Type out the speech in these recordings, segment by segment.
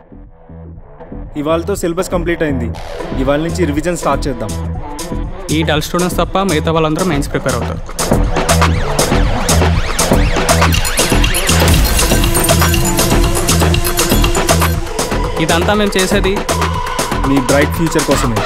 ఇవాళతో syllabus complete అయింది ఇవాళ నుంచి రివిజన్ స్టార్ట్ చేద్దాం ఈ డల్ స్టూడెంట్స్ తప్ప మిగతా వాళ్ళందరూ మెయిన్స్ ప్రిపేర్ అవుతారు ఇదంతా మేము చేసేది మీ బ్రైట్ ఫ్యూచర్ కోసమే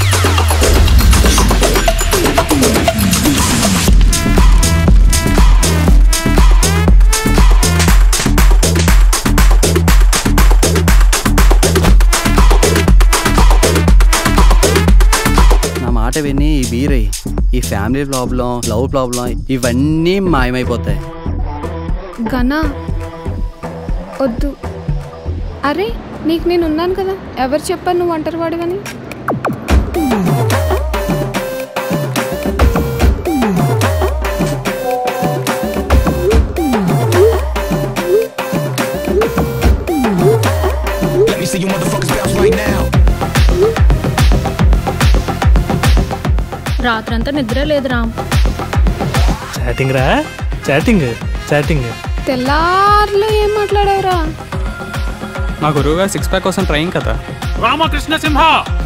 నా మాట విని ఈ బీరై ఈ ఫ్యామిలీ ప్రాబ్లం లవ్ ప్రాబ్లం ఇవన్నీ మాయమైపోతాయి గనా వద్దు అరే నీకు నేను ఉన్నాను కదా ఎవరు చెప్పారు నువ్వు ఒంటరి వాడివని Let me see you motherfuckers bounce right now. రాత్రంతా నిద్ర లేదు రామ్ చాటింగ్ రా చాటింగ్ చాటింగ్ తెల్లార్లు ఏం మాట్లాడావురా మా గురువు గారు సిక్స్ ప్యాక్ కోసం ట్రైన్ కదా రామకృష్ణ సింహ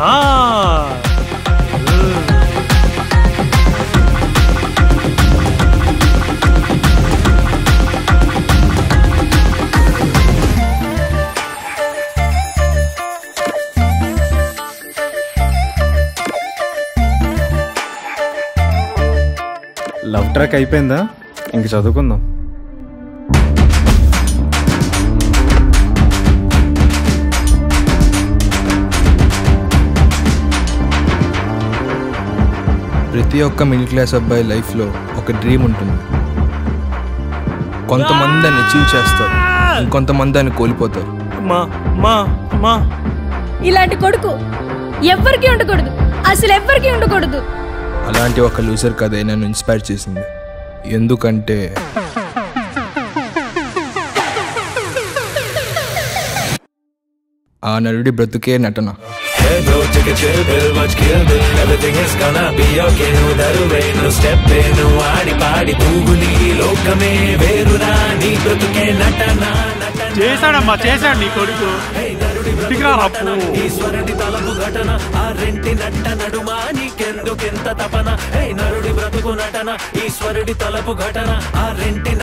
లవ్ ట్రాక్ అయిపోయిందా ఇంక చదువుకుందాం ప్రతి ఒక్క మిడిల్ క్లాస్ అబ్బాయి లైఫ్లో ఒక డ్రీమ్ ఉంటుంది కొంతమంది దాన్ని అచీవ్ చేస్తారు ఇంకొంతమంది దాన్ని కోల్పోతారు మా మా మా ఇలాంటి కొడుకు ఎవ్వరికీ ఉండకూడదు అసలు ఎవ్వరికీ ఉండకూడదు అలాంటి ఒక లూజర్ కథే నన్ను ఇన్స్పైర్ చేసింది ఎందుకంటే ఆ నరుడి బ్రతుకే నటన చేశాడమ్మా చేశాడు నీ కొడుకు దిగిరా రా, పో. నరుడి బ్రతుకు నటన ఈశ్వరుడి తలపు ఘటన ఆ రెంటి